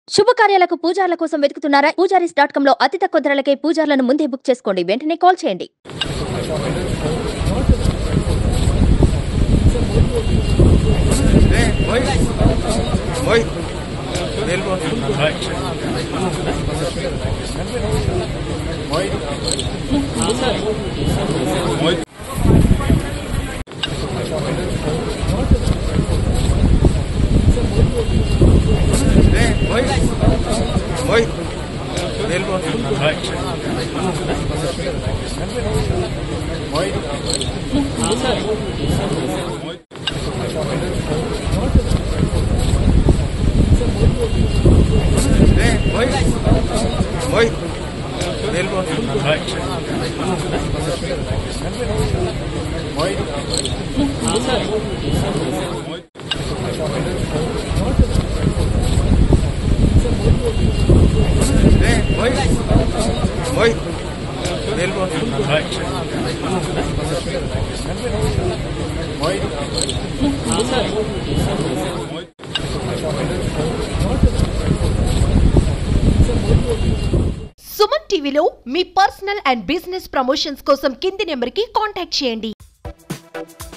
శుభకార్యాలకు పూజార్ల కోసం వెతుకుతున్నారా Poojaris dot com లో అతి తక్కువ ధరలకే పూజార్లను ముందే బుక్ చేసుకోండి వెంటనే కాల్ చేయండి Oi. Oi. Del Oi. Oi. Oi. Oi. Del Oi. Oi. Oi. Del Oi. Oi. Oi. Oi. Del Oi. Suman టీవీలో మీ పర్సనల్ అండ్ బిజినెస్ ప్రమోషన్స్ కోసం కింది నెంబర్కి కాంటాక్ట్ చేయండి